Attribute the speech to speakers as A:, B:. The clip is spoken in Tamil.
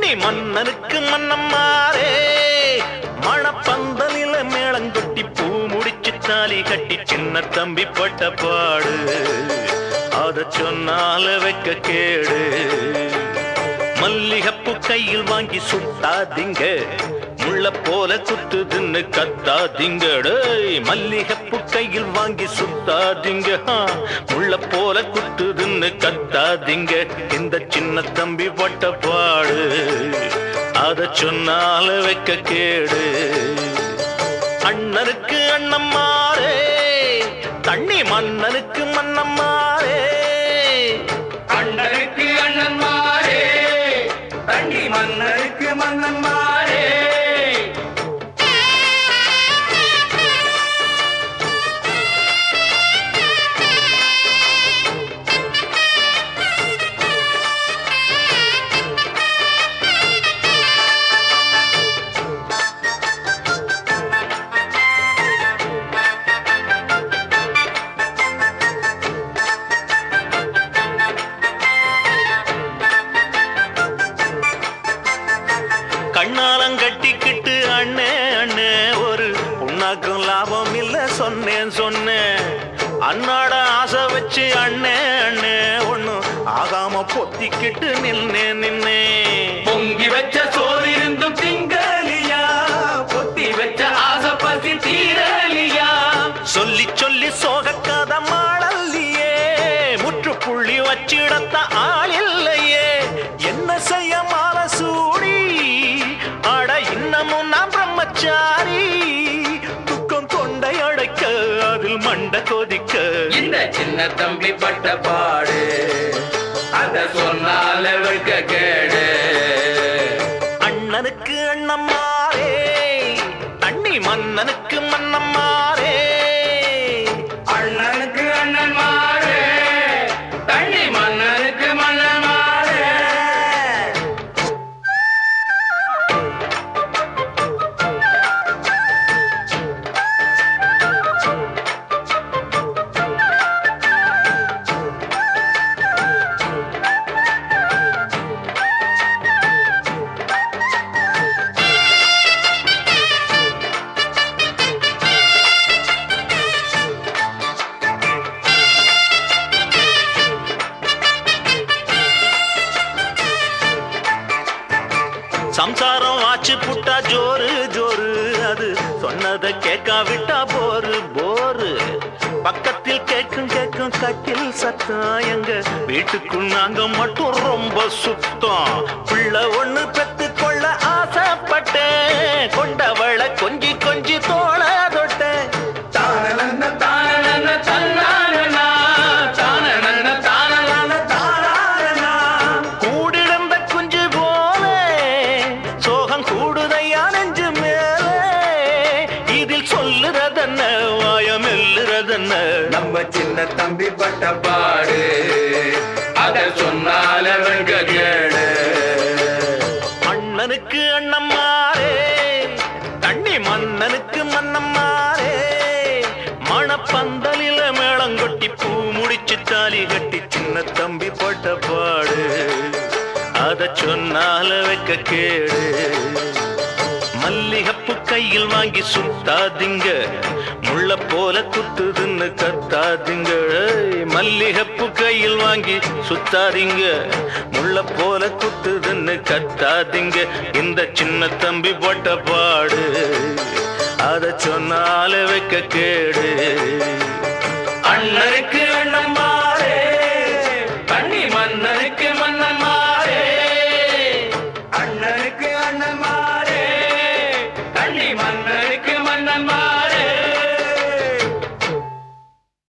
A: தண்ணி மன்னனுக்கு மன்னம்மாரே மணப்பந்தலில மேளங்கொட்டி பூ முடிச்சு தாலி கட்டி சின்ன தம்பி பட்ட பாடு அத சொன்னால வைக்க கேடு மல்லிகப்பு கையில் வாங்கி சுத்தாதீங்க முள்ள போல குத்துதுன்னு கத்தாதீங்க டேய் மல்லிகப்பு கையில் வாங்கி சுத்தாதீங்க ஆ, முள்ள போல குத்துதுன்னு கத்தாதீங்க இந்த சின்ன தம்பி பட்ட பாடு அத சொன்னால வைக்க கேடு அண்ணனுக்கு அண்ணம்மாரே தண்ணி மன்னனுக்கு மன்னம்மாரே
B: அண்ணனுக்கு அண்ணன்மாரே தண்ணி மன்னனுக்கு மன்னன்மாரே
A: கண்ணாலம் கட்டிக்கிட்டு அண்ணே அண்ணே ஒரு புண்ணாக்கும் லாபம் இல்ல சொன்னேன் சொன்னேன் அண்ணாட ஆசை வச்சு அண்ணே அண்ணே ஒண்ணு ஆகாம பொத்திக்கிட்டு நின்னே நின்னே
B: பொங்கி வச்ச சோறு இருந்தும் திங்கலியா பொத்தி வச்ச ஆசை பசி தீரலியா
A: சொல்லி சொல்லி சோகக்காத மாடல்லையே முற்றுப்புள்ளி வச்சிடத்த ஆள் இல்லையே என்ன செய்ய மாலை சூடி அட இன்னமும் நான் பிரம்மச்சாரி துக்கம் கொண்டை அடைக்க அதில் மண்ட கொதிக்க
B: இந்த சின்ன தம்பி பட்ட பாடு அத சொன்னால வெட்க கேடு
A: அண்ணனுக்கு அண்ணம்மாரே தண்ணி மன்னனுக்கு மன்னம்மாரே
B: அண்ணனுக்கு அண்ணன்மாரே தண்ணி மன்னனுக்கு மன்னன்மாரே
A: சம்சாரம் ஆச்சு புட்டா ஜோரு ஜோரு அது சொன்னதை கேட்காவிட்டா போரு போரு பக்கத்தில் கேட்கும் கேட்கும் கட்டில் சத்தம் எங்க வீட்டுக்குள் நாங்க மட்டும் ரொம்ப சுத்தம் பிள்ளை ஒண்ணு பெத்து கொள்ள ஆசைப்பட்டேன் கொண்டவள கொஞ்சி கொஞ்சி தோள தொட்டேன்
B: தானனன்ன தானனன்ன தன்னானனா தானனன்ன தானனன்ன தானானனா
A: கூடிடந்த குஞ்சு போல சோகம் கூடுதையா நெஞ்சு மேலே இதில் சொல்லுறதென்ன வாயம் எல்லுறதென்ன
B: நம்ம சின்ன தம்பி பட்ட பாடு அத சொன்னால வெட்க கேடு
A: அண்ணனுக்கு அண்ணம்மாரே தண்ணி மன்னனுக்கு மன்னம்மாரே மணப்பந்தலில மேளங்கொட்டி பூ முடிச்சு தாலி கட்டி சின்ன தம்பி போட்ட பாடு அத சொன்னால வைக்க கேடு மல்லிகப்பு கையில் வாங்கி சுத்தாதீங்க முள்ள போல குத்துதுன்னு கத்தாதீங்க ஏய், மல்லிகப்பு கையில் வாங்கி சுத்தாதீங்க முள்ள போல குத்துதுன்னு கத்தாதீங்க இந்த சின்ன தம்பி போட்ட பாடு அத சொன்னால வைக்க கேடு
B: அண்ணனுக்கு